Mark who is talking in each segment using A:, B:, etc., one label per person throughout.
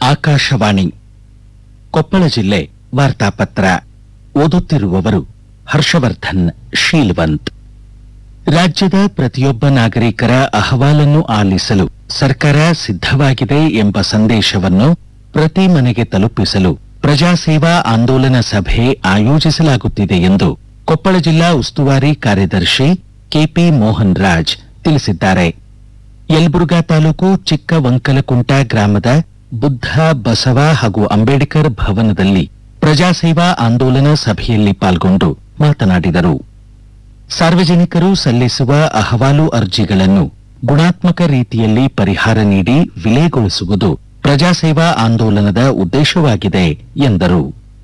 A: ಆಕಾಶವಾಣಿ ಕೊಪ್ಪಳ ಜಿಲ್ಲೆ ವಾರ್ತಾಪತ್ರ ಓದುತ್ತಿರುವವರು ಹರ್ಷವರ್ಧನ್ ಶೀಲ್ವಂತ್ ರಾಜ್ಯದ ಪ್ರತಿಯೊಬ್ಬ ನಾಗರಿಕರ ಅಹವಾಲನ್ನು ಆಲಿಸಲು ಸರ್ಕಾರ ಸಿದ್ಧವಾಗಿದೆ ಎಂಬ ಸಂದೇಶವನ್ನು ಪ್ರತಿ ಮನೆಗೆ ತಲುಪಿಸಲು ಪ್ರಜಾಸೇವಾ ಆಂದೋಲನ ಸಭೆ ಆಯೋಜಿಸಲಾಗುತ್ತಿದೆ ಎಂದು ಕೊಪ್ಪಳ ಜಿಲ್ಲಾ ಉಸ್ತುವಾರಿ ಕಾರ್ಯದರ್ಶಿ ಕೆಪಿ ಮೋಹನ್ ರಾಜ್ ತಿಳಿಸಿದ್ದಾರೆ ಯಲಬುರ್ಗಾ ತಾಲೂಕು ಚಿಕ್ಕವಂಕಲಕುಂಟ ಗ್ರಾಮದ ಬುದ್ಧ ಬಸವ ಹಾಗೂ ಅಂಬೇಡ್ಕರ್ ಭವನದಲ್ಲಿ ಪ್ರಜಾಸೇವಾ ಆಂದೋಲನ ಸಭೆಯಲ್ಲಿ ಪಾಲ್ಗೊಂಡು ಮಾತನಾಡಿದರು ಸಾರ್ವಜನಿಕರು ಸಲ್ಲಿಸುವ ಅಹವಾಲು ಅರ್ಜಿಗಳನ್ನು ಗುಣಾತ್ಮಕ ರೀತಿಯಲ್ಲಿ ಪರಿಹಾರ ನೀಡಿ ವಿಲೆಗೊಳಿಸುವುದು ಪ್ರಜಾಸೇವಾ ಆಂದೋಲನದ ಉದ್ದೇಶವಾಗಿದೆ ಎಂದರು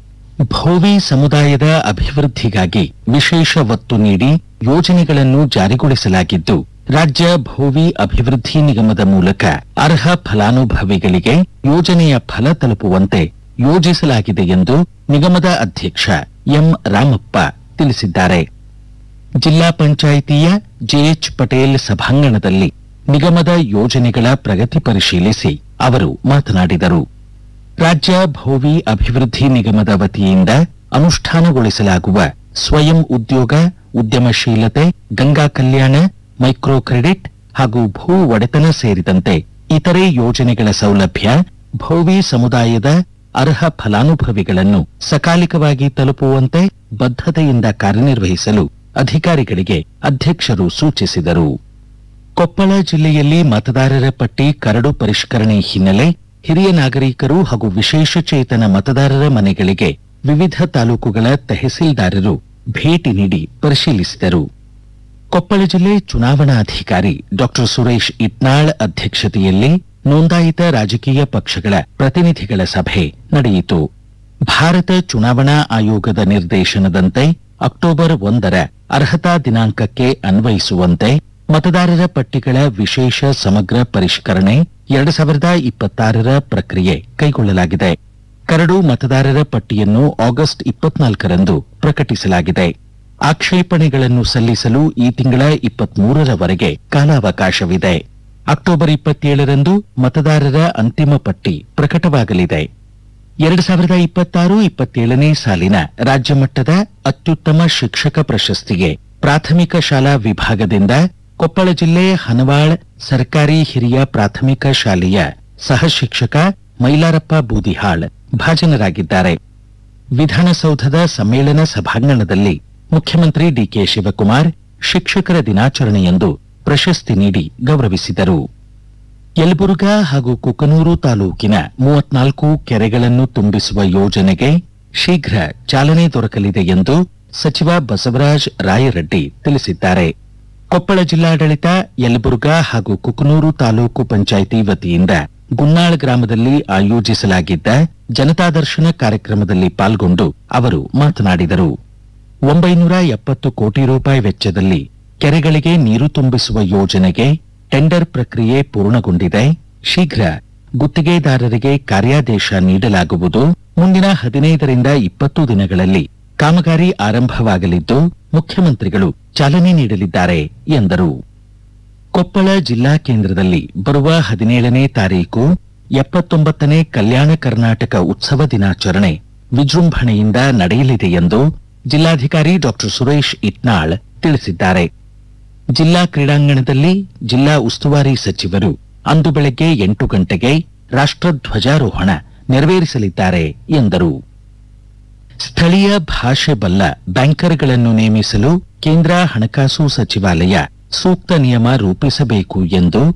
A: ಭೋವಿ ಸಮುದಾಯದ ಅಭಿವೃದ್ಧಿಗಾಗಿ ವಿಶೇಷ ಒತ್ತು ನೀಡಿ ಯೋಜನೆಗಳನ್ನು ಜಾರಿಗೊಳಿಸಲಾಗಿದ್ದು ರಾಜ್ಯ ಭೋವಿ ಅಭಿವೃದ್ಧಿ ನಿಗಮದ ಮೂಲಕ ಅರ್ಹ ಫಲಾನುಭವಿಗಳಿಗೆ ಯೋಜನೆಯ ಫಲ ತಲುಪುವಂತೆ ಯೋಜಿಸಲಾಗಿದೆ ಎಂದು ನಿಗಮದ ಅಧ್ಯಕ್ಷ ಎಂ ರಾಮಪ್ಪ ತಿಳಿಸಿದ್ದಾರೆ ಜಿಲ್ಲಾ ಪಂಚಾಯಿತಿಯ ಜೆಎಚ್ ಪಟೇಲ್ ಸಭಾಂಗಣದಲ್ಲಿ ನಿಗಮದ ಯೋಜನೆಗಳ ಪ್ರಗತಿ ಪರಿಶೀಲಿಸಿ ಅವರು ಮಾತನಾಡಿದರು ರಾಜ್ಯ ಭೋವಿ ಅಭಿವೃದ್ಧಿ ನಿಗಮದ ವತಿಯಿಂದ ಅನುಷ್ಠಾನಗೊಳಿಸಲಾಗುವ ಸ್ವಯಂ ಉದ್ಯೋಗ ಉದ್ಯಮಶೀಲತೆ ಗಂಗಾ ಕಲ್ಯಾಣ ಮೈಕ್ರೋ ಕ್ರೆಡಿಟ್ ಹಾಗೂ ಭೂ ಒಡೆತನ ಸೇರಿದಂತೆ ಇತರೆ ಯೋಜನೆಗಳ ಸೌಲಭ್ಯ ಭೋವಿ ಸಮುದಾಯದ ಅರ್ಹ ಫಲಾನುಭವಿಗಳನ್ನು ಸಕಾಲಿಕವಾಗಿ ತಲುಪುವಂತೆ ಬದ್ಧತೆಯಿಂದ ಕಾರ್ಯನಿರ್ವಹಿಸಲು ಅಧಿಕಾರಿಗಳಿಗೆ ಅಧ್ಯಕ್ಷರು ಸೂಚಿಸಿದರು ಕೊಪ್ಪಳ ಜಿಲ್ಲೆಯಲ್ಲಿ ಮತದಾರರ ಪಟ್ಟಿ ಕರಡು ಪರಿಷ್ಕರಣೆ ಹಿನ್ನೆಲೆ ಹಿರಿಯ ನಾಗರಿಕರು ಹಾಗೂ ವಿಶೇಷಚೇತನ ಮತದಾರರ ಮನೆಗಳಿಗೆ ವಿವಿಧ ತಾಲೂಕುಗಳ ತಹಸೀಲ್ದಾರರು ಭೇಟಿ ನೀಡಿ ಪರಿಶೀಲಿಸಿದರು ಕೊಪ್ಪಳ ಜಿಲ್ಲೆ ಚುನಾವಣಾಧಿಕಾರಿ ಡಾಕ್ಟರ್ ಸುರೇಶ್ ಇಟ್ನಾಳ್ ಅಧ್ಯಕ್ಷತೆಯಲ್ಲಿ ನೋಂದಾಯಿತ ರಾಜಕೀಯ ಪಕ್ಷಗಳ ಪ್ರತಿನಿಧಿಗಳ ಸಭೆ ನಡೆಯಿತು ಭಾರತ ಚುನಾವಣಾ ಆಯೋಗದ ನಿರ್ದೇಶನದಂತೆ ಅಕ್ಟೋಬರ್ ಒಂದರ ಅರ್ಹತಾ ದಿನಾಂಕಕ್ಕೆ ಅನ್ವಯಿಸುವಂತೆ ಮತದಾರರ ಪಟ್ಟಿಗಳ ವಿಶೇಷ ಸಮಗ್ರ ಪರಿಷ್ಕರಣೆ ಎರಡು ಸಾವಿರದ ಇಪ್ಪತ್ತಾರರ ಪ್ರಕ್ರಿಯೆ ಕೈಗೊಳ್ಳಲಾಗಿದೆ ಕರಡು ಮತದಾರರ ಪಟ್ಟಿಯನ್ನು ಆಗಸ್ಟ್ ಇಪ್ಪತ್ನಾಲ್ಕರಂದು ಪ್ರಕಟಿಸಲಾಗಿದೆ ಆಕ್ಷೇಪಣೆಗಳನ್ನು ಸಲ್ಲಿಸಲು ಈ ತಿಂಗಳ ಇಪ್ಪತ್ಮೂರರವರೆಗೆ ಕಾಲಾವಕಾಶವಿದೆ ಅಕ್ಟೋಬರ್ ಇಪ್ಪತ್ತೇಳರಂದು ಮತದಾರರ ಅಂತಿಮ ಪಟ್ಟಿ ಪ್ರಕಟವಾಗಲಿದೆ ಎರಡು ಸಾವಿರದ ಇಪ್ಪತ್ತಾರು ಇಪ್ಪತ್ತೇಳನೇ ಸಾಲಿನ ರಾಜ್ಯ ಮಟ್ಟದ ಅತ್ಯುತ್ತಮ ಶಿಕ್ಷಕ ಪ್ರಶಸ್ತಿಗೆ ಪ್ರಾಥಮಿಕ ಶಾಲಾ ವಿಭಾಗದಿಂದ ಕೊಪ್ಪಳ ಜಿಲ್ಲೆ ಹನವಾಳ್ ಸರ್ಕಾರಿ ಹಿರಿಯ ಪ್ರಾಥಮಿಕ ಶಾಲೆಯ ಸಹ ಶಿಕ್ಷಕ ಮೈಲಾರಪ್ಪ ಬೂದಿಹಾಳ್ ಭಾಜನರಾಗಿದ್ದಾರೆ ವಿಧಾನಸೌಧದ ಸಮ್ಮೇಳನ ಸಭಾಂಗಣದಲ್ಲಿ ಮುಖ್ಯಮಂತ್ರಿ ಡಿಕೆ ಶಿವಕುಮಾರ್ ಶಿಕ್ಷಕರ ದಿನಾಚರಣೆಯಂದು ಪ್ರಶಸ್ತಿ ನೀಡಿ ಗೌರವಿಸಿದರು ಯಲಬುರ್ಗಾ ಹಾಗೂ ಕುಕನೂರು ತಾಲೂಕಿನ ಮೂವತ್ನಾಲ್ಕು ಕೆರೆಗಳನ್ನು ತುಂಬಿಸುವ ಯೋಜನೆಗೆ ಶೀಘ್ರ ಚಾಲನೆ ದೊರಕಲಿದೆ ಎಂದು ಸಚಿವ ಬಸವರಾಜ ರಾಯರೆಡ್ಡಿ ತಿಳಿಸಿದ್ದಾರೆ ಕೊಪ್ಪಳ ಜಿಲ್ಲಾಡಳಿತ ಯಲಬುರ್ಗಾ ಹಾಗೂ ಕುಕನೂರು ತಾಲೂಕು ಪಂಚಾಯಿತಿ ವತಿಯಿಂದ ಗುನ್ನಾಳ್ ಗ್ರಾಮದಲ್ಲಿ ಆಯೋಜಿಸಲಾಗಿದ್ದ ಜನತಾ ದರ್ಶನ ಕಾರ್ಯಕ್ರಮದಲ್ಲಿ ಪಾಲ್ಗೊಂಡು ಅವರು ಮಾತನಾಡಿದರು ಒಂಬೈನೂರ ಎಪ್ಪತ್ತು ಕೋಟಿ ರೂಪಾಯಿ ವೆಚ್ಚದಲ್ಲಿ ಕೆರೆಗಳಿಗೆ ನೀರು ತುಂಬಿಸುವ ಯೋಜನೆಗೆ ಟೆಂಡರ್ ಪ್ರಕ್ರಿಯೆ ಪೂರ್ಣಗೊಂಡಿದೆ ಶೀಘ್ರ ಗುತ್ತಿಗೆದಾರರಿಗೆ ಕಾರ್ಯಾದೇಶ ನೀಡಲಾಗುವುದು ಮುಂದಿನ ಹದಿನೈದರಿಂದ ಇಪ್ಪತ್ತು ದಿನಗಳಲ್ಲಿ ಕಾಮಗಾರಿ ಆರಂಭವಾಗಲಿದ್ದು ಮುಖ್ಯಮಂತ್ರಿಗಳು ಚಾಲನೆ ನೀಡಲಿದ್ದಾರೆ ಎಂದರು ಕೊಪ್ಪಳ ಜಿಲ್ಲಾ ಕೇಂದ್ರದಲ್ಲಿ ಬರುವ ಹದಿನೇಳನೇ ತಾರೀಕು ಎಪ್ಪತ್ತೊಂಬತ್ತನೇ ಕಲ್ಯಾಣ ಕರ್ನಾಟಕ ಉತ್ಸವ ದಿನಾಚರಣೆ ವಿಜೃಂಭಣೆಯಿಂದ ನಡೆಯಲಿದೆ ಎಂದು ಜಿಲ್ಲಾಧಿಕಾರಿ ಡಾಕ್ಟರ್ ಸುರೇಶ್ ಇಟ್ನಾಳ್ ತಿಳಿಸಿದ್ದಾರೆ ಜಿಲ್ಲಾ ಕ್ರೀಡಾಂಗಣದಲ್ಲಿ ಜಿಲ್ಲಾ ಉಸ್ತುವಾರಿ ಸಚಿವರು ಅಂದು ಬೆಳಗ್ಗೆ ಎಂಟು ಗಂಟೆಗೆ ರಾಷ್ಟ್ರಧ್ವಜಾರೋಹಣ ನೆರವೇರಿಸಲಿದ್ದಾರೆ ಎಂದರು ಸ್ಥಳೀಯ ಭಾಷೆ ಬಲ್ಲ ಬ್ಯಾಂಕರ್ಗಳನ್ನು ನೇಮಿಸಲು ಕೇಂದ್ರ ಹಣಕಾಸು ಸಚಿವಾಲಯ ಸೂಕ್ತ ನಿಯಮ ರೂಪಿಸಬೇಕು ಎಂದು